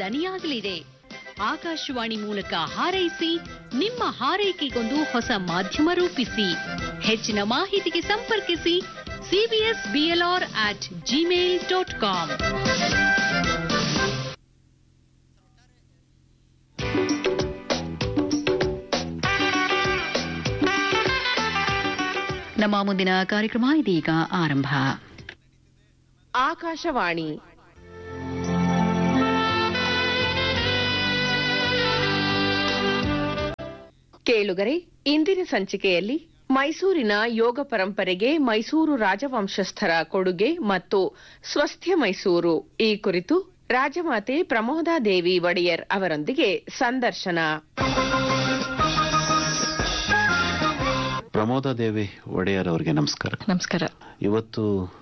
ದನಿಯಾಗಲಿದೆ ಆಕಾಶವಾಣಿ ಮೂಲಕ ಹಾರೈಸಿ ನಿಮ್ಮ ಹಾರೈಕೆಗೊಂದು ಹೊಸ ಮಾಧ್ಯಮ ರೂಪಿಸಿ ಹೆಚ್ಚಿನ ಮಾಹಿತಿಗೆ ಸಂಪರ್ಕಿಸಿ CBS BLR at Gmail dot com ನಮ್ಮ ಮುಂದಿನ ಕಾರ್ಯಕ್ರಮ ಇದೀಗ ಆರಂಭ ಆಕಾಶವಾಣಿ ಕೇಳುಗರೆ ಇಂದಿನ ಸಂಚಿಕೆಯಲ್ಲಿ ಮೈಸೂರಿನ ಯೋಗ ಪರಂಪರೆಗೆ ಮೈಸೂರು ರಾಜವಂಶಸ್ಥರ ಕೊಡುಗೆ ಮತ್ತು ಸ್ವಸ್ಥ್ಯ ಮೈಸೂರು ಈ ಕುರಿತು ರಾಜಮಾತೆ ಪ್ರಮೋದಾದೇವಿ ಒಡೆಯರ್ ಅವರೊಂದಿಗೆ ಸಂದರ್ಶನ ಪ್ರಮೋದಾದೇವಿ ಒಡೆಯರ್ ಅವರಿಗೆ ನಮಸ್ಕಾರ ನಮಸ್ಕಾರ ಇವತ್ತು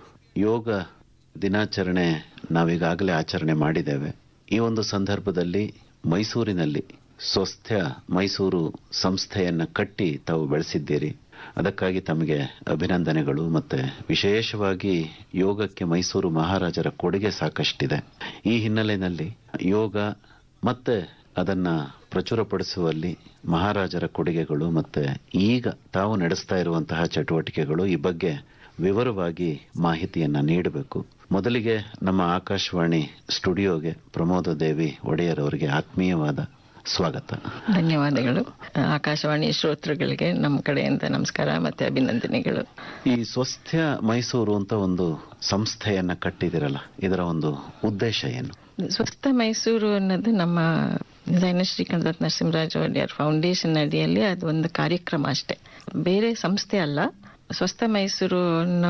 ಯೋಗ ದಿನಾಚರಣೆ ನಾವೀಗಾಗಲೇ ಆಚರಣೆ ಮಾಡಿದ್ದೇವೆ ಈ ಒಂದು ಸಂದರ್ಭದಲ್ಲಿ ಮೈಸೂರಿನಲ್ಲಿ ಸ್ವಸ್ಥ್ಯ ಮೈಸೂರು ಸಂಸ್ಥೆಯನ್ನ ಕಟ್ಟಿ ತಾವು ಬೆಳೆಸಿದ್ದೀರಿ ಅದಕ್ಕಾಗಿ ತಮಗೆ ಅಭಿನಂದನೆಗಳು ಮತ್ತೆ ವಿಶೇಷವಾಗಿ ಯೋಗಕ್ಕೆ ಮೈಸೂರು ಮಹಾರಾಜರ ಕೊಡುಗೆ ಸಾಕಷ್ಟಿದೆ ಈ ಹಿನ್ನೆಲೆಯಲ್ಲಿ ಯೋಗ ಮತ್ತೆ ಅದನ್ನ ಪ್ರಚುರಪಡಿಸುವಲ್ಲಿ ಮಹಾರಾಜರ ಕೊಡುಗೆಗಳು ಮತ್ತೆ ಈಗ ತಾವು ನಡೆಸ್ತಾ ಇರುವಂತಹ ಚಟುವಟಿಕೆಗಳು ಈ ಬಗ್ಗೆ ವಿವರವಾಗಿ ಮಾಹಿತಿಯನ್ನ ನೀಡಬೇಕು ಮೊದಲಿಗೆ ನಮ್ಮ ಆಕಾಶವಾಣಿ ಸ್ಟುಡಿಯೋಗೆ ಪ್ರಮೋದ ದೇವಿ ಒಡೆಯರ್ ಅವರಿಗೆ ಆತ್ಮೀಯವಾದ ಸ್ವಾಗತ ಧನ್ಯವಾದಗಳು ಆಕಾಶವಾಣಿ ಶ್ರೋತೃಗಳಿಗೆ ನಮ್ಮ ಕಡೆಯಿಂದ ನಮಸ್ಕಾರ ಮತ್ತೆ ಅಭಿನಂದನೆಗಳು ಈ ಸ್ವಸ್ಥ್ಯ ಮೈಸೂರು ಅಂತ ಒಂದು ಸಂಸ್ಥೆಯನ್ನ ಕಟ್ಟಿದಿರಲ್ಲ ಇದರ ಒಂದು ಉದ್ದೇಶ ಏನು ಸ್ವಸ್ಥ ಮೈಸೂರು ಅನ್ನೋದು ನಮ್ಮ ಡಿಸೈನರ್ ಶ್ರೀಕಂಠದತ್ ನರಸಿಂಹರಾಜ ಒಡೆಯರ್ ಫೌಂಡೇಶನ್ ಅಡಿಯಲ್ಲಿ ಅದು ಒಂದು ಕಾರ್ಯಕ್ರಮ ಅಷ್ಟೇ ಬೇರೆ ಸಂಸ್ಥೆ ಅಲ್ಲ ಸ್ವಸ್ಥ ಮೈಸೂರು ಅನ್ನೋ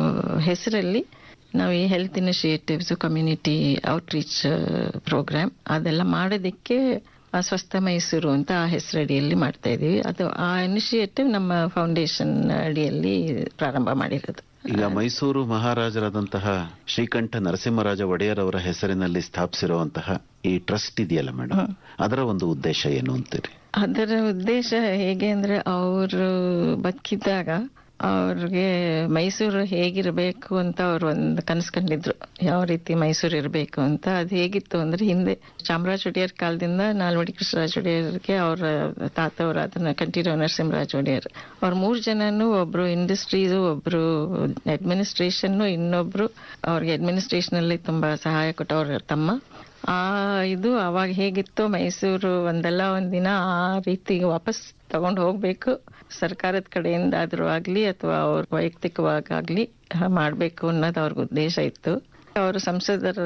ಹೆಸರಲ್ಲಿ ನಾವು ಈ health initiatives community outreach program ಅದೆಲ್ಲ ಮಾಡೋದಕ್ಕೆ ಆ ಸ್ವಸ್ಥ ಮೈಸೂರು ಅಂತ ಆ ಹೆಸರಡಿಯಲ್ಲಿ ಮಾಡ್ತಾ ಇದೀವಿ ಅದು ಆ ಇನಿಷಿಯೇಟಿವ್ ನಮ್ಮ ಫೌಂಡೇಶನ್ ಅಡಿಯಲ್ಲಿ ಪ್ರಾರಂಭ ಮಾಡಿರೋದು ಈಗ ಮೈಸೂರು ಮಹಾರಾಜರಾದಂತಹ ಶ್ರೀಕಂಠ ನರಸಿಂಹರಾಜ ಒಡೆಯರ್ ಅವರ ಹೆಸರಿನಲ್ಲಿ ಸ್ಥಾಪಿಸಿರುವಂತಹ ಈ ಟ್ರಸ್ಟ್ ಇದೆಯಲ್ಲ ಮೇಡಮ್ ಅದರ ಒಂದು ಉದ್ದೇಶ ಏನು ಅಂತೀರಿ ಅದರ ಉದ್ದೇಶ ಹೇಗೆ ಅಂದ್ರೆ ಅವರು ಬದುಕಿದ್ದಾಗ ಅವ್ರಿಗೆ ಮೈಸೂರು ಹೇಗಿರಬೇಕು ಅಂತ ಅವ್ರು ಒಂದು ಕನಸು ಕಂಡಿದ್ರು ಯಾವ ರೀತಿ ಮೈಸೂರು ಇರಬೇಕು ಅಂತ ಅದು ಹೇಗಿತ್ತು ಅಂದ್ರೆ ಹಿಂದೆ ಚಾಮರಾಜ ಒಡೆಯರ್ ಕಾಲದಿಂದ ನಾಲ್ವಡಿ ಕೃಷ್ಣರಾಜ ಒಡೆಯರ್ಗೆ ಅವರ ತಾತ ಅವರು ಅದನ್ನ ಕಂಠೀರವ ನರಸಿಂಹರಾಜ ಒಡೆಯರ್ ಅವ್ರ ಮೂರ್ ಜನನು ಒಬ್ರು ಇಂಡಸ್ಟ್ರೀಸ್ ಒಬ್ರು ಅಡ್ಮಿನಿಸ್ಟ್ರೇಷನ್ ಇನ್ನೊಬ್ರು ಅವ್ರಿಗೆ ಅಡ್ಮಿನಿಸ್ಟ್ರೇಷನ್ ಅಲ್ಲಿ ತುಂಬಾ ಸಹಾಯ ಕೊಟ್ಟ ಅವ್ರ ತಮ್ಮ ಆ ಇದು ಅವಾಗ ಹೇಗಿತ್ತು ಮೈಸೂರು ಒಂದಲ್ಲ ಒಂದಿನ ಆ ರೀತಿ ವಾಪಸ್ ತಗೊಂಡು ಹೋಗ್ಬೇಕು ಸರ್ಕಾರದ ಕಡೆಯಿಂದ ಆದ್ರೂ ಆಗ್ಲಿ ಅಥವಾ ಅವ್ರ ವೈಯಕ್ತಿಕವಾಗ್ಲಿ ಮಾಡ್ಬೇಕು ಅನ್ನೋದು ಅವ್ರಿಗೆ ಉದ್ದೇಶ ಇತ್ತು ಅವರು ಸಂಸದರ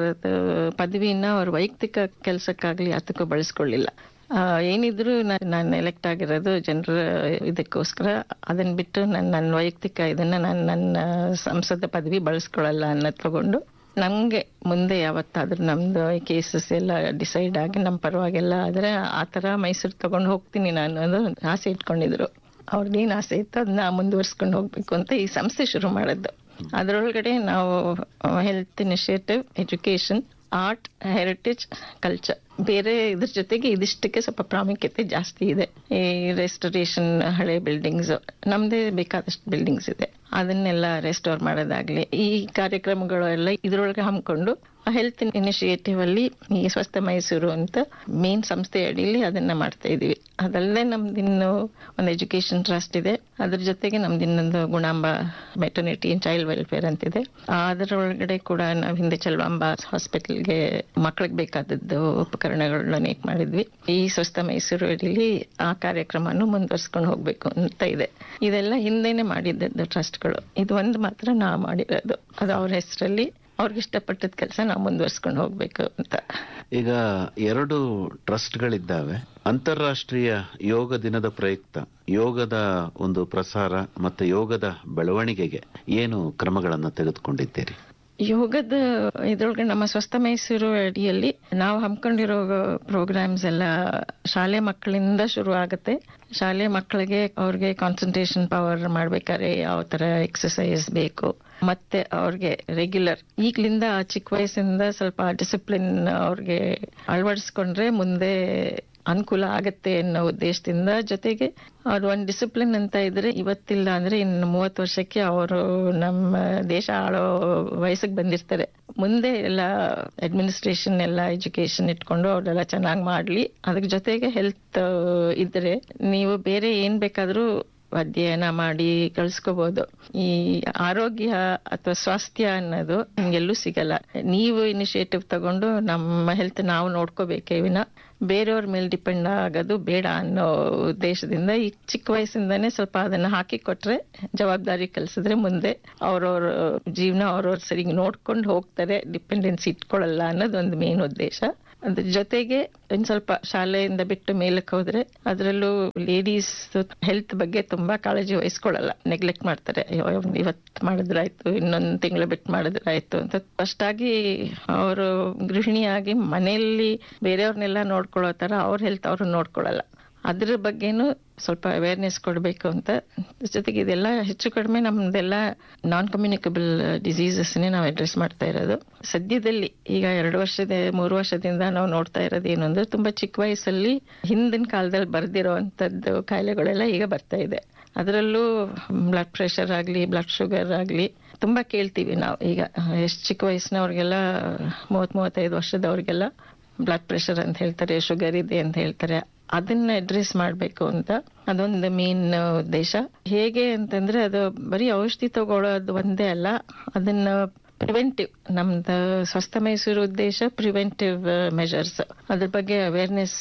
ಪದವಿನ ಅವ್ರ ವೈಯಕ್ತಿಕ ಕೆಲಸಕ್ಕಾಗ್ಲಿ ಅದಕ್ಕೂ ಬಳಸ್ಕೊಳ್ಳಿಲ್ಲ ಆ, ಏನಿದ್ರು ನಾನು ಎಲೆಕ್ಟ್ ಆಗಿರೋದು ಜನರ ಇದಕ್ಕೋಸ್ಕರ ಅದನ್ನ ಬಿಟ್ಟು ನನ್ನ ನನ್ನ ವೈಯಕ್ತಿಕ ಇದನ್ನ ನಾನು ನನ್ನ ಸಂಸದ ಪದವಿ ಬಳಸ್ಕೊಳ್ಳಲ್ಲ ಅನ್ನೋದು ತಗೊಂಡು ನಮ್ಗೆ ಮುಂದೆ ಯಾವತ್ತಾದ್ರೂ ನಮ್ದು ಕೇಸಸ್ ಎಲ್ಲ ಡಿಸೈಡ್ ಆಗಿ ನಮ್ಮ ಪರವಾಗೆಲ್ಲ ಆದ್ರೆ ಆ ತರ ಮೈಸೂರು ತಗೊಂಡು ಹೋಗ್ತೀನಿ ನಾನು ಅನ್ನೋದು ಆಸೆ ಇಟ್ಕೊಂಡಿದ್ರು ಅವ್ರಿಗೇನ್ ಆಸೆ ಇತ್ತು ಅದನ್ನ ಮುಂದುವರ್ಸ್ಕೊಂಡು ಹೋಗ್ಬೇಕು ಅಂತ ಈ ಸಂಸ್ಥೆ ಶುರು ಮಾಡಿದ್ದು ಅದರೊಳಗಡೆ ನಾವು health initiative education art heritage culture ಬೇರೆ ಇದ್ರ ಜೊತೆಗೆ ಇದಿಷ್ಟಕ್ಕೆ ಸ್ವಲ್ಪ ಪ್ರಾಮುಖ್ಯತೆ ಜಾಸ್ತಿ ಇದೆ ಈ ರೆಸ್ಟೋರೇಷನ್ ಹಳೆ ಬಿಲ್ಡಿಂಗ್ಸ್ ನಮ್ದೇ ಬೇಕಾದಷ್ಟು ಬಿಲ್ಡಿಂಗ್ಸ್ ಇದೆ ಅದನ್ನೆಲ್ಲ ರೆಸ್ಟೋರ್ ಮಾಡೋದಾಗ್ಲಿ ಈ ಕಾರ್ಯಕ್ರಮಗಳು ಎಲ್ಲ ಇದ್ರೊಳಗೆ ಹಮ್ಮಿಕೊಂಡು ಹೆಲ್ತ್ ಇನಿಷಿಯೇಟಿವ್ ಅಲ್ಲಿ ಈ ಸ್ವಸ್ಥ ಮೈಸೂರು ಅಂತ ಮೇನ್ ಸಂಸ್ಥೆ ಅಡಿಯಲ್ಲಿ ಅದನ್ನ ಮಾಡ್ತಾ ಇದೀವಿ ಅದಲ್ಲದೆ ನಮ್ದಿನ್ನು ಒಂದು ಎಜುಕೇಶನ್ ಟ್ರಸ್ಟ್ ಇದೆ ಅದ್ರ ಜೊತೆಗೆ ನಮ್ದು ಇನ್ನೊಂದು ಗುಣಾಂಬ ಮೆಟರ್ನಿಟಿ ಚೈಲ್ಡ್ ವೆಲ್ಫೇರ್ ಅಂತಿದೆ ಅದರೊಳಗಡೆ ಕೂಡ ನಾವು ಹಿಂದೆ ಚಲ್ವಾಂಬ ಹಾಸ್ಪಿಟಲ್ಗೆ ಮಕ್ಕಳಿಗೆ ಬೇಕಾದದ್ದು ಉಪಕರಣಗಳನ್ನ ಡೊನೇಟ್ ಮಾಡಿದ್ವಿ ಈ ಸ್ವಸ್ಥ ಮೈಸೂರು ಅಡಿಯಲ್ಲಿ ಆ ಕಾರ್ಯಕ್ರಮನು ಮುಂದುವರ್ಸ್ಕೊಂಡು ಹೋಗ್ಬೇಕು ಅಂತ ಇದೆ ಇದೆಲ್ಲ ಹಿಂದೆನೆ ಮಾಡಿದ್ದದ್ದು ಟ್ರಸ್ಟ್ಗಳು ಇದು ಒಂದು ಮಾತ್ರ ನಾವು ಮಾಡಿರೋದು ಅದು ಅವ್ರ ಹೆಸರಲ್ಲಿ ಅವ್ರಿಗೆ ಇಷ್ಟಪಟ್ಟದ ಕೆಲಸ ನಾವು ಮುಂದುವರ್ಸ್ಕೊಂಡು ಹೋಗ್ಬೇಕು ಅಂತ ಈಗ ಎರಡು ಟ್ರಸ್ಟ್ಗಳಿದ್ದಾವೆ ಅಂತಾರಾಷ್ಟ್ರೀಯ ಯೋಗ ದಿನದ ಪ್ರಯುಕ್ತ ಯೋಗದ ಒಂದು ಪ್ರಸಾರ ಮತ್ತೆ ಯೋಗದ ಬೆಳವಣಿಗೆಗೆ ಏನು ಕ್ರಮಗಳನ್ನು ತೆಗೆದುಕೊಂಡಿದ್ದೀರಿ ಯೋಗದ ಇದ್ರೊಳಗೆ ನಮ್ಮ ಸ್ವಸ್ಥ ಮೈಸೂರು ಅಡಿಯಲ್ಲಿ ನಾವು ಹಮ್ಮಿಕೊಂಡಿರೋ ಪ್ರೋಗ್ರಾಮ್ಸ್ ಎಲ್ಲ ಶಾಲೆ ಮಕ್ಕಳಿಂದ ಶುರು ಆಗುತ್ತೆ ಶಾಲೆ ಮಕ್ಕಳಿಗೆ ಅವ್ರಿಗೆ ಕಾನ್ಸಂಟ್ರೇಷನ್ ಪವರ್ ಮಾಡ್ಬೇಕಾದ್ರೆ ಯಾವ ತರ ಎಕ್ಸಸೈಸ್ ಬೇಕು ಮತ್ತೆ ಅವ್ರಿಗೆ ರೆಗ್ಯುಲರ್ ಈಗ್ಲಿಂದ ಚಿಕ್ಕ ವಯಸ್ಸಿಂದ ಸ್ವಲ್ಪ ಡಿಸಿಪ್ಲಿನ್ ಅವ್ರಿಗೆ ಅಳವಡಿಸ್ಕೊಂಡ್ರೆ ಮುಂದೆ ಅನುಕೂಲ ಆಗತ್ತೆ ಅನ್ನೋ ಉದ್ದೇಶದಿಂದ ಜೊತೆಗೆ ಅವ್ರು ಒಂದು ಡಿಸಿಪ್ಲಿನ್ ಅಂತ ಇದ್ರೆ ಇವತ್ತಿಲ್ಲ ಅಂದ್ರೆ ಇನ್ನು ಮೂವತ್ತು ವರ್ಷಕ್ಕೆ ಅವರು ನಮ್ಮ ದೇಶ ಆಳೋ ವಯಸ್ಸಿಗೆ ಬಂದಿರ್ತಾರೆ ಮುಂದೆ ಎಲ್ಲ ಅಡ್ಮಿನಿಸ್ಟ್ರೇಷನ್ ಎಲ್ಲ ಎಜುಕೇಶನ್ ಇಟ್ಕೊಂಡು ಅವರೆಲ್ಲ ಚೆನ್ನಾಗಿ ಮಾಡ್ಲಿ ಅದ್ರ ಜೊತೆಗೆ ಹೆಲ್ತ್ ಇದ್ರೆ ನೀವು ಬೇರೆ ಏನ್ ಬೇಕಾದ್ರೂ ಅಧ್ಯಯನ ಮಾಡಿ ಕಳ್ಸ್ಕೋಬಹುದು ಈ ಆರೋಗ್ಯ ಅಥವಾ ಸ್ವಾಸ್ಥ್ಯ ಅನ್ನೋದು ನಿಮ್ಗೆಲ್ಲೂ ಸಿಗಲ್ಲ ನೀವು ಇನಿಷಿಯೇಟಿವ್ ತಗೊಂಡು ನಮ್ಮ ಹೆಲ್ತ್ ನಾವು ನೋಡ್ಕೋಬೇಕೇ ವಿನ ಬೇರೆಯವ್ರ ಮೇಲೆ ಡಿಪೆಂಡ್ ಆಗೋದು ಬೇಡ ಅನ್ನೋ ಉದ್ದೇಶದಿಂದ ಈ ಚಿಕ್ಕ ವಯಸ್ಸಿಂದಾನೇ ಸ್ವಲ್ಪ ಅದನ್ನ ಹಾಕಿ ಕೊಟ್ರೆ ಜವಾಬ್ದಾರಿ ಕಲಿಸಿದ್ರೆ ಮುಂದೆ ಅವ್ರವ್ರ ಜೀವನ ಅವ್ರವ್ರ ಸರಿ ನೋಡ್ಕೊಂಡು ಹೋಗ್ತಾರೆ ಡಿಪೆಂಡೆನ್ಸಿ ಇಟ್ಕೊಳ್ಳಲ್ಲ ಅನ್ನೋದು ಒಂದು ಮೇನ್ ಉದ್ದೇಶ ಅದ್ರ ಜೊತೆಗೆ ಒಂದ್ ಸ್ವಲ್ಪ ಶಾಲೆಯಿಂದ ಬಿಟ್ಟು ಮೇಲಕ್ಕೆ ಹೋದ್ರೆ ಅದರಲ್ಲೂ ಲೇಡೀಸ್ ಹೆಲ್ತ್ ಬಗ್ಗೆ ತುಂಬಾ ಕಾಳಜಿ ವಹಿಸ್ಕೊಳ್ಳಲ್ಲ ನೆಗ್ಲೆಕ್ಟ್ ಮಾಡ್ತಾರೆ ಅಯ್ಯೋ, ಇವತ್ ಮಾಡಿದ್ರಾಯ್ತು ಇನ್ನೊಂದ್ ತಿಂಗಳು ಬಿಟ್ಟು ಮಾಡಿದ್ರಾಯ್ತು ಅಂತ ಫಸ್ಟ್ ಆಗಿ ಅವರು ಗೃಹಿಣಿಯಾಗಿ ಮನೆಯಲ್ಲಿ ಬೇರೆಯವ್ರನ್ನೆಲ್ಲ ನೋಡ್ಕೊಳ್ಳೋ ತರ ಅವ್ರ ಹೆಲ್ತ್ ಅವ್ರು ನೋಡ್ಕೊಳ್ಳಲ್ಲ ಅದ್ರ ಬಗ್ಗೆನೂ ಸ್ವಲ್ಪ ಅವೇರ್ನೆಸ್ ಕೊಡಬೇಕು ಅಂತ ಜೊತೆಗೆ ಇದೆಲ್ಲ ಹೆಚ್ಚು ಕಡಿಮೆ ನಮ್ದೆಲ್ಲ ನಾನ್ ಕಮ್ಯುನಿಕಬಲ್ ಡಿಸೀಸಸ್ನೇ ನಾವು ಅಡ್ರೆಸ್ ಮಾಡ್ತಾ ಇರೋದು ಸದ್ಯದಲ್ಲಿ ಈಗ ಎರಡು ವರ್ಷದ ಮೂರು ವರ್ಷದಿಂದ ನಾವು ನೋಡ್ತಾ ಇರೋದು ಏನು ಅಂದ್ರೆ ತುಂಬಾ ಚಿಕ್ಕ ವಯಸ್ಸಲ್ಲಿ ಹಿಂದಿನ ಕಾಲದಲ್ಲಿ ಬರ್ದಿರೋ ಅಂಥದ್ದು ಕಾಯಿಲೆಗಳೆಲ್ಲ ಈಗ ಬರ್ತಾ ಇದೆ ಅದರಲ್ಲೂ ಬ್ಲಡ್ ಪ್ರೆಷರ್ ಆಗಲಿ ಬ್ಲಡ್ ಶುಗರ್ ಆಗಲಿ ತುಂಬಾ ಕೇಳ್ತೀವಿ ನಾವು ಈಗ ಎಷ್ಟು ಚಿಕ್ಕ ವಯಸ್ಸಿನವ್ರಿಗೆಲ್ಲ ಮೂವತ್ ಮೂವತ್ತೈದು ವರ್ಷದವ್ರಿಗೆಲ್ಲ ಬ್ಲಡ್ ಪ್ರೆಷರ್ ಅಂತ ಹೇಳ್ತಾರೆ ಶುಗರ್ ಇದೆ ಅಂತ ಹೇಳ್ತಾರೆ ಅದನ್ನ ಅಡ್ರೆಸ್ ಮಾಡಬೇಕು ಅಂತ ಅದೊಂದು ಮೇನ್ ಉದ್ದೇಶ ಹೇಗೆ ಅಂತಂದ್ರೆ ಅದು ಬರೀ ಔಷಧಿ ತಗೊಳ್ಳೋದು ಒಂದೇ ಅಲ್ಲ ಅದನ್ನ ಪ್ರಿವೆಂಟಿವ್ ನಮ್ದು ಸ್ವಸ್ಥ ಮೈಸೂರು ಉದ್ದೇಶ ಪ್ರಿವೆಂಟಿವ್ ಮೆಜರ್ಸ್ ಅದ್ರ ಬಗ್ಗೆ ಅವೇರ್ನೆಸ್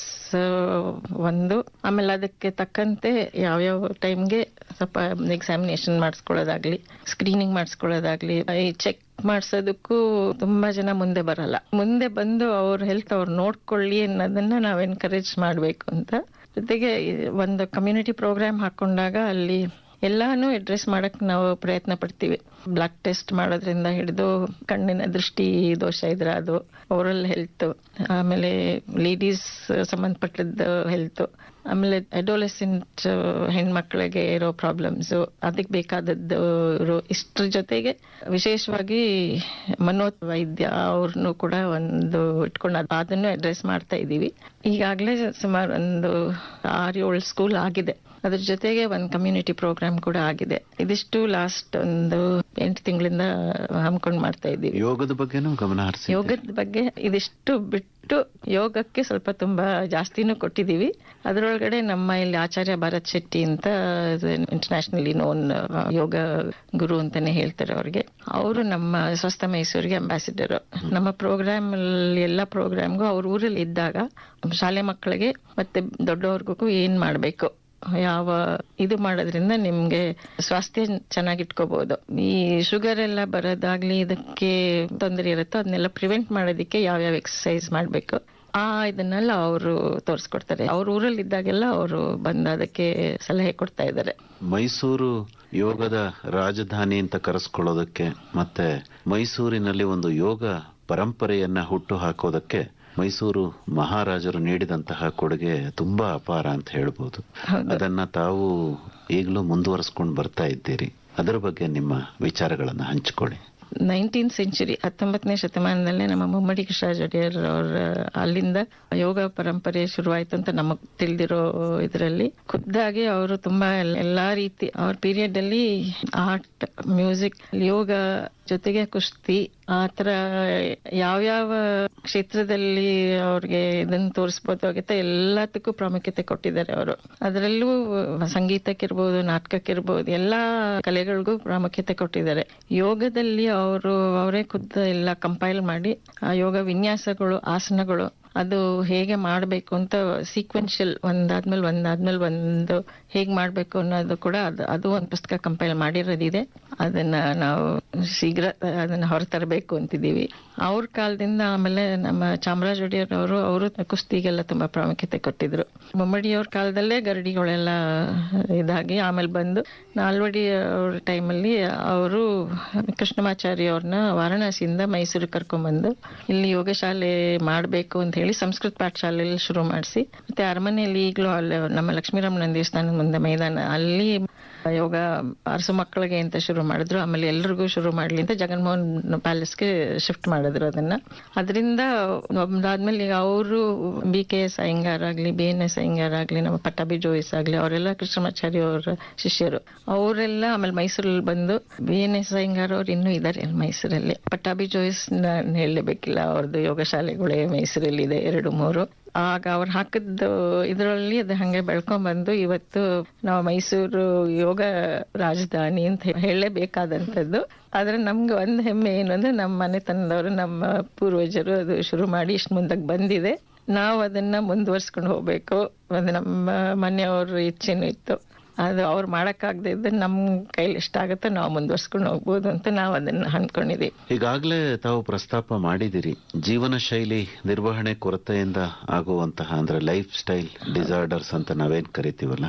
ಒಂದು ಆಮೇಲೆ ಅದಕ್ಕೆ ತಕ್ಕಂತೆ ಯಾವ್ಯಾವ ಟೈಮ್ಗೆ ಸ್ವಲ್ಪ ಎಕ್ಸಾಮಿನೇಷನ್ ಮಾಡಿಸ್ಕೊಳ್ಳೋದಾಗ್ಲಿ ಸ್ಕ್ರೀನಿಂಗ್ ಮಾಡಿಸ್ಕೊಳ್ಳೋದಾಗ್ಲಿ ಈ ಚೆಕ್ ಮಾಡ್ಸೋದಕ್ಕೂ ತುಂಬಾ ಜನ ಮುಂದೆ ಬರಲ್ಲ ಮುಂದೆ ಬಂದು ಅವ್ರ ಹೆಲ್ತ್ ಅವ್ರು ನೋಡ್ಕೊಳ್ಳಿ ಅನ್ನೋದನ್ನ ನಾವ್ ಎನ್ಕರೇಜ್ ಮಾಡ್ಬೇಕು ಅಂತ ಜೊತೆಗೆ ಒಂದು ಕಮ್ಯುನಿಟಿ ಪ್ರೋಗ್ರಾಮ್ ಹಾಕೊಂಡಾಗ ಅಲ್ಲಿ ಎಲ್ಲಾನು ಅಡ್ರೆಸ್ ಮಾಡಕ್ ನಾವು ಪ್ರಯತ್ನ ಪಡ್ತೀವಿ ಬ್ಲಡ್ ಟೆಸ್ಟ್ ಮಾಡೋದ್ರಿಂದ ಹಿಡಿದು ಕಣ್ಣಿನ ದೃಷ್ಟಿ ದೋಷ ಇದ್ರೆ ಅದು ಓರಲ್ ಹೆಲ್ತ್ ಆಮೇಲೆ ಲೇಡೀಸ್ ಸಂಬಂಧಪಟ್ಟದ್ದು ಹೆಲ್ತ್ ಆಮೇಲೆ ಅಡೋಲೆಸೆಂಟ್ ಹೆಣ್ಮಕ್ಳಿಗೆ ಇರೋ ಪ್ರಾಬ್ಲಮ್ಸ್ ಅದಕ್ಕೆ ಬೇಕಾದದ್ದು ಇರೋ- ಇಷ್ಟ್ರ ಜೊತೆಗೆ ವಿಶೇಷವಾಗಿ ಮನೋತ್ ವೈದ್ಯ ಅವ್ರನ್ನು ಕೂಡ ಒಂದು ಇಟ್ಕೊಂಡು ಅದ್- ಅದನ್ನು ಅಡ್ರೆಸ್ ಮಾಡ್ತಾ ಇದ್ದೀವಿ ಈಗಾಗಲೇ ಸುಮಾರು ಒಂದು ಆರು ಏಳು ಸ್ಕೂಲ್ ಆಗಿದೆ ಅದ್ರ ಜೊತೆಗೆ ಒಂದು ಕಮ್ಯುನಿಟಿ ಪ್ರೋಗ್ರಾಮ್ ಕೂಡ ಆಗಿದೆ ಇದಿಷ್ಟು ಲಾಸ್ಟ್ ಒಂದು ಎಂಟು ತಿಂಗಳಿಂದ ಹಮ್ಕೊಂಡು ಮಾಡ್ತಾ ಇದ್ದೀವಿ ಯೋಗದ ಬಗ್ಗೆನೂ ಗಮನ ಹರಿಸಿ ಯೋಗದ ಬಗ್ಗೆ ಇದಿಷ್ಟು ಬಿಟ್ಟು ಯೋಗಕ್ಕೆ ಸ್ವಲ್ಪ ತುಂಬಾ ಜಾಸ್ತಿನೂ ಕೊಟ್ಟಿದೀವಿ ಅದರೊಳಗಡೆ ನಮ್ಮ ಇಲ್ಲಿ ಆಚಾರ್ಯ ಭರತ್ ಶೆಟ್ಟಿ ಅಂತ ಇಂಟರ್ನ್ಯಾಷನಲಿ ನೋನ್ ಯೋಗ ಗುರು ಅಂತಾನೆ ಹೇಳ್ತಾರೆ ಅವ್ರಿಗೆ ಅವರು ನಮ್ಮ ಸ್ವಸ್ಥ ಮೈಸೂರಿಗೆ ಅಂಬಾಸಿಡರ್ ನಮ್ಮ ಪ್ರೋಗ್ರಾಮ್ ಅಲ್ಲಿ ಎಲ್ಲ ಪ್ರೋಗ್ರಾಮ್ಗೂ ಅವ್ರ ಊರಲ್ಲಿ ಇದ್ದಾಗ ಶಾಲೆ ಮಕ್ಕಳಿಗೆ ಮತ್ತೆ ದೊಡ್ಡವ್ರಿಗೂ ಏನ್ ಮಾಡ್ಬೇಕು ಯಾವ ಇದು ಮಾಡೋದ್ರಿಂದ ನಿಮ್ಗೆ ಸ್ವಾಸ್ಥ್ಯ ಚೆನ್ನಾಗಿಟ್ಕೋಬಹುದು ಈ ಶುಗರ್ ಎಲ್ಲ ಬರೋದಾಗ್ಲಿ ಇದಕ್ಕೆ ತೊಂದರೆ ಇರುತ್ತೋ ಅದನ್ನೆಲ್ಲ ಪ್ರಿವೆಂಟ್ ಮಾಡೋದಕ್ಕೆ ಯಾವ್ಯಾವ ಎಕ್ಸಸೈಸ್ ಮಾಡ್ಬೇಕು ಆ ಇದನ್ನೆಲ್ಲ ಅವರು ತೋರಿಸ್ಕೊಡ್ತಾರೆ ಅವ್ರ ಊರಲ್ಲಿ ಇದ್ದಾಗೆಲ್ಲ ಅವರು ಬಂದು ಅದಕ್ಕೆ ಸಲಹೆ ಕೊಡ್ತಾ ಇದ್ದಾರೆ ಮೈಸೂರು ಯೋಗದ ರಾಜಧಾನಿ ಅಂತ ಕರೆಸ್ಕೊಳ್ಳೋದಕ್ಕೆ ಮತ್ತೆ ಮೈಸೂರಿನಲ್ಲಿ ಒಂದು ಯೋಗ ಪರಂಪರೆಯನ್ನ ಹುಟ್ಟು ಹಾಕೋದಕ್ಕೆ ಮೈಸೂರು ಮಹಾರಾಜರು ನೀಡಿದಂತಹ ಕೊಡುಗೆ ತುಂಬಾ ಅಪಾರ ಅಂತ ಹೇಳ್ಬೋದು ಹೌದು. ಅದನ್ನ ತಾವು ಈಗಲೂ ಮುಂದುವರಿಸ್ಕೊಂಡು ಬರ್ತಾ ಇದ್ದೀರಿ ಅದರ ಬಗ್ಗೆ ನಿಮ್ಮ ವಿಚಾರಗಳನ್ನ ಹಂಚಿಕೊಳ್ಳಿ ನೈನ್ಟೀನ್ ಸೆಂಚುರಿ ಹತ್ತೊಂಬತ್ತನೇ ಶತಮಾನದಲ್ಲೇ ನಮ್ಮ ಮುಮ್ಮಡಿ ಕೃಷ್ಣರಾಜ ಒಡೆಯರ್ ಅವರ ಅಲ್ಲಿಂದ ಯೋಗ ಪರಂಪರೆ ಶುರುವಾಯ್ತು ಅಂತ ನಮಗ್ ತಿಳಿದಿರೋ ಇದರಲ್ಲಿ ಖುದ್ದಾಗಿ ಅವರು ತುಂಬಾ ಎಲ್- ಎಲ್ಲಾ ರೀತಿ ಅವ್ರ ಪೀರಿಯಡ್ ಅಲ್ಲಿ ಆರ್ಟ್ ಮ್ಯೂಸಿಕ್ ಯೋಗ ಜೊತೆಗೆ ಕುಸ್ತಿ ಆತರ ಯಾವ್ಯಾವ ಕ್ಷೇತ್ರದಲ್ಲಿ ಅವ್ರಿಗೆ ಇದನ್ನ ತೋರಿಸ್ಬೋದಾಗುತ್ತೆ ಎಲ್ಲದಕ್ಕೂ ಪ್ರಾಮುಖ್ಯತೆ ಕೊಟ್ಟಿದ್ದಾರೆ ಅವರು ಅದರಲ್ಲೂ ಸಂಗೀತಕ್ಕಿರ್ಬೋದು ನಾಟಕಕ್ಕಿರ್ಬೋದು ಎಲ್ಲಾ ಕಲೆಗಳಿಗೂ ಪ್ರಾಮುಖ್ಯತೆ ಕೊಟ್ಟಿದ್ದಾರೆ ಯೋಗದಲ್ಲಿ ಅವರು ಅವರೇ ಖುದ್ದು ಎಲ್ಲ ಕಂಪೈಲ್ ಮಾಡಿ ಆ ಯೋಗ ವಿನ್ಯಾಸಗಳು ಆಸನಗಳು ಅದು ಹೇಗೆ ಮಾಡಬೇಕು ಅಂತ ಸೀಕ್ವೆನ್ಷಿಯಲ್ ಒಂದಾದ್ಮೇಲೆ ಒಂದಾದ್ಮೇಲೆ ಒಂದು ಹೇಗ್ ಮಾಡ್ಬೇಕು ಅನ್ನೋದು ಕೂಡ ಅದು ಅದು ಒಂದು ಪುಸ್ತಕ ಕಂಪೈಲ್ ಮಾಡಿರೋದಿದೆ ಅದನ್ನ ನಾವು ಶೀಘ್ರ ಅದನ್ನ ಹೊರತರಬೇಕು ಅಂತಿದ್ದೀವಿ ಅವ್ರ ಕಾಲದಿಂದ ಆಮೇಲೆ ನಮ್ಮ ಚಾಮರಾಜ ಒಡೆಯರ್ ಅವರು ಅವರು ಕುಸ್ತಿಗೆಲ್ಲ ತುಂಬಾ ಪ್ರಾಮುಖ್ಯತೆ ಕೊಟ್ಟಿದ್ರು ಮುಮ್ಮಡಿಯವ್ರ ಕಾಲದಲ್ಲೇ ಗರಡಿಗಳೆಲ್ಲ ಇದಾಗಿ ಆಮೇಲೆ ಬಂದು ನಾಲ್ವಡಿ ಅವ್ರ ಟೈಮಲ್ಲಿ ಅವರು ಕೃಷ್ಣಮಾಚಾರಿ ಅವ್ರನ್ನ ವಾರಣಾಸಿಯಿಂದ ಮೈಸೂರಿಗೆ ಕರ್ಕೊಂಡ್ಬಂದು ಇಲ್ಲಿ ಯೋಗ ಶಾಲೆ ಮಾಡಬೇಕು ಅಂತ ಹೇಳಿ ಸಂಸ್ಕೃತ ಪಾಠಶಾಲೆಯಲ್ಲಿ ಶುರು ಮಾಡಿಸಿ ಮತ್ತೆ ಅರಮನೆಯಲ್ಲಿ ಈಗಲೂ ಅಲ್ಲಿ ನಮ್ಮ ಲಕ್ಷ್ಮೀರಾಮನ ದೇವಸ್ಥಾನದ ಮುಂದೆ ಮೈದಾನ ಅಲ್ಲಿ ಯೋಗ ಅರಸು ಮಕ್ಕಳಿಗೆ ಅಂತ ಶುರು ಮಾಡಿದ್ರು ಆಮೇಲೆ ಎಲ್ರಿಗೂ ಶುರು ಮಾಡ್ಲಿ ಅಂತ ಜಗನ್ಮೋಹನ್ ಪ್ಯಾಲೇಸ್ಗೆ ಶಿಫ್ಟ್ ಮಾಡಿದ್ರು ಅದನ್ನ ಅದರಿಂದ ಒಂದಾದ್ಮೇಲೆ ಈಗ ಅವರು ಬಿ ಕೆ ಎಸ್ ಅಯ್ಯಂಗಾರ್ ಆಗ್ಲಿ ಬಿ ಎನ್ ಎಸ್ ಅಯ್ಯಂಗಾರ್ ಆಗ್ಲಿ ನಮ್ಮ ಪಟ್ಟಾಭಿ ಜೋಯಿಸ್ ಆಗ್ಲಿ ಅವರೆಲ್ಲ ಕೃಷ್ಣಮಾಚಾರ್ಯ ಅವರ ಶಿಷ್ಯರು ಅವರೆಲ್ಲ ಆಮೇಲೆ ಮೈಸೂರಲ್ಲಿ ಬಂದು ಬಿ ಎನ್ ಎಸ್ ಅಯ್ಯಂಗಾರ್ ಅವ್ರು ಇನ್ನೂ ಇದ್ದಾರೆ ಅಲ್ಲಿ ಮೈಸೂರಲ್ಲಿ ಪಟ್ಟಾಭಿ ಜೋಯಿಸ್ ನಾನು ಹೇಳಲೇಬೇಕಿಲ್ಲ ಅವ್ರದ್ದು ಯೋಗ ಶಾಲೆಗಳೇ ಮೈಸೂರಲ್ಲಿ ಇದೆ ಎರಡು ಮೂರು ಆಗ ಅವ್ರು ಹಾಕಿದ್ದು ಇದರಲ್ಲಿ ಅದು ಹಂಗೆ ಬೆಳ್ಕೊಂಡ್ ಬಂದು ಇವತ್ತು ನಾವು ಮೈಸೂರು ಯೋಗ ರಾಜಧಾನಿ ಅಂತ ಹೇಳಲೇಬೇಕಾದಂಥದ್ದು ಆದ್ರೆ ನಮ್ಗೆ ಒಂದು ಹೆಮ್ಮೆ ಏನು ಅಂದ್ರೆ ನಮ್ಮ ಮನೆತನದವರು ನಮ್ಮ ಪೂರ್ವಜರು ಅದು ಶುರು ಮಾಡಿ ಇಷ್ಟು ಮುಂದಕ್ಕೆ ಬಂದಿದೆ ನಾವು ಅದನ್ನ ಮುಂದುವರ್ಸ್ಕೊಂಡು ಹೋಗ್ಬೇಕು ಅದು ನಮ್ಮ ಮನೆಯವ್ರ ಇಚ್ಛೆನೂ ಇತ್ತು ಅದು ಅವ್ರು ಮಾಡಕ್ಕಾಗದೇ ಇದ್ರೆ ನಮ್ ಕೈಲಿ ಎಷ್ಟಾಗುತ್ತೋ ನಾವು ಮುಂದುವರ್ಸ್ಕೊಂಡು ಹೋಗ್ಬೋದು ಅಂತ ನಾವು ಅದನ್ನ ಅನ್ಕೊಂಡಿದೀವಿ ಈಗಾಗಲೇ ತಾವು ಪ್ರಸ್ತಾಪ ಮಾಡಿದಿರಿ ಜೀವನ ಶೈಲಿ ನಿರ್ವಹಣೆ ಕೊರತೆಯಿಂದ ಆಗುವಂತಹ ಅಂದ್ರೆ ಲೈಫ್ ಸ್ಟೈಲ್ ಡಿಸಾರ್ಡರ್ಸ್ ಅಂತ ನಾವೇನ್ ಕರಿತೀವಲ್ಲ